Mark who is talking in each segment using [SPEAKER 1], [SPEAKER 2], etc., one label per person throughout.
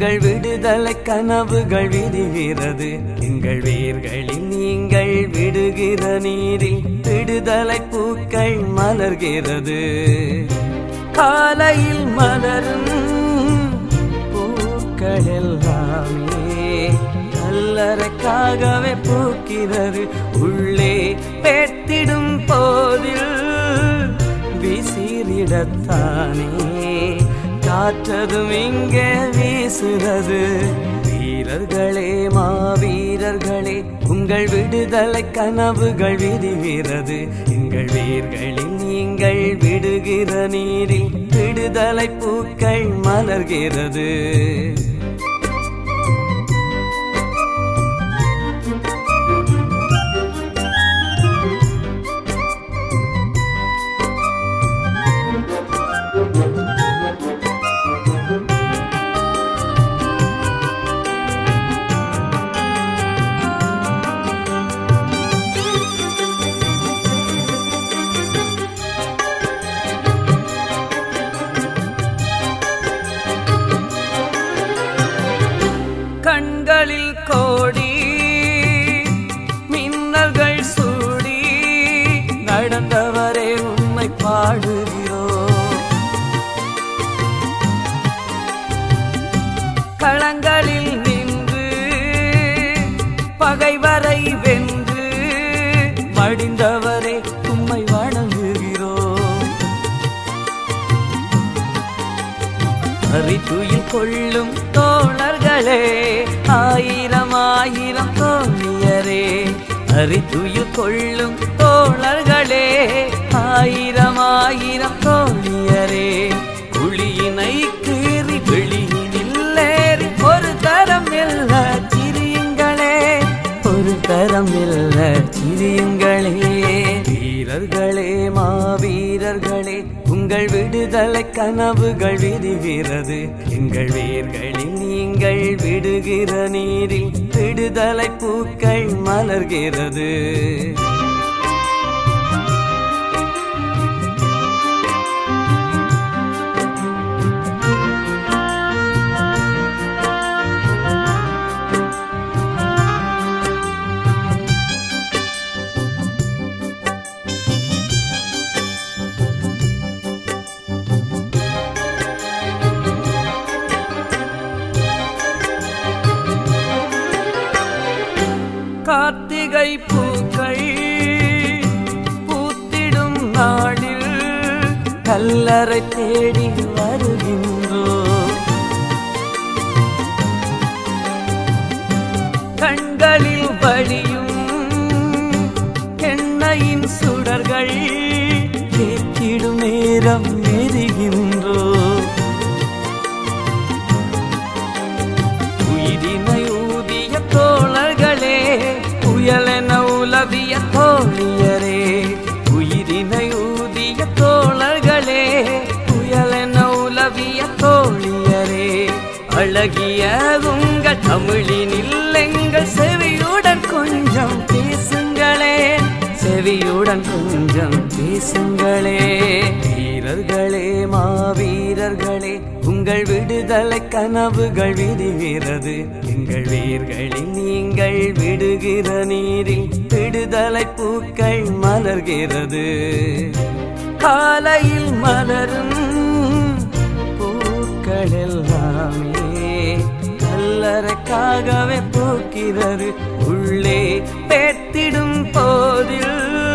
[SPEAKER 1] உங்கள் விடுதலை கனவுகள் விரிகிறது எங்கள் வேர்களில் நீங்கள் விடுகிற நீரில் விடுதலை பூக்கள் மலர்கிறது காலையில் மலரும் பூக்கள் எல்லாமே கல்லறைக்காகவே பூக்கிறது உள்ளே பேத்திடும் போதில் விசிறிடத்தானே காற்றதும் இங்கே வீசுகிறது வீரர்களே மாவீரர்களே உங்கள் விடுதலை கனவுகள் விரிகிறது எங்கள் வீர்களில் நீங்கள் விடுகிற நீரில் விடுதலை பூக்கள் மலர்கிறது கண்களில் கோடி மின்னல்கள் சூடி நடந்தவரே உண்மை பாடுகிறோம் களங்களில் நின்று பகைவரை வென்று மடிந்தவரே உம்மை வணங்குகிறோம் அறித்துயில் கொள்ளும் தோழர்களே ஆயிரம் ஆயிரம் தோழியரே அறித்துயில் கொள்ளும் தோழர்களே ஆயிரம் ஆயிரம் தோழியரே குழியினை கீறி வெளியினில் ஏறி ஒரு தரம் இல்ல சிரியுங்களே ஒரு தரம் இல்ல சிரியுங்களே வீரர்களே மாவீரர்களே உங்கள் விடுதலை கனவுகள் விரிகிறது எங்கள் வேர்களில் நீங்கள் விடுகிற நீரில் விடுதலை பூக்கள் மலர்கிறது கார்த்திகை பூக்கள் பூத்திடும் நாளில் கல்லறை தேடி வருகின்றோம் கண்களில் வழியும் எண்ணெயின் சுடர்கள் கேட்டிடும் நேரம் எரிகின்றோம் உயிரினை ஊதிய தோழர்களே புயலென உலவிய தோழியரே உயிரினை ஊதிய தோழர்களே புயலென உலவிய தோழியரே அழகிய உங்கள் தமிழினில் எங்கள் செவியுடன் கொஞ்சம் பேசுங்களே செவியுடன் கொஞ்சம் பேசுங்களே வீரர்களே மாவீரர்களே உங்கள் விடுதலை கனவுகள் விரிகிறது எங்கள் வீர்களில் நீங்கள் விடுகிற நீரில் விடுதலை பூக்கள் மலர்கிறது காலையில் மலரும் பூக்கள் எல்லாமே கல்லறைக்காகவே பூக்கிறது உள்ளே பேத்திடும் போதில்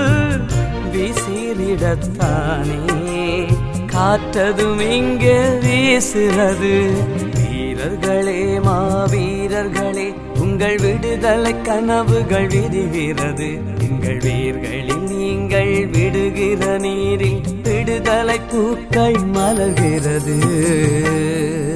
[SPEAKER 1] விசிறிடத்தானே காற்றதும் இங்கே வீசுகிறது வீரர்களே மாவீரர்களே உங்கள் விடுதலை கனவுகள் விரிகிறது எங்கள் வீர்களில் நீங்கள் விடுகிற நீரில் விடுதலை பூக்கள் மலர்கிறது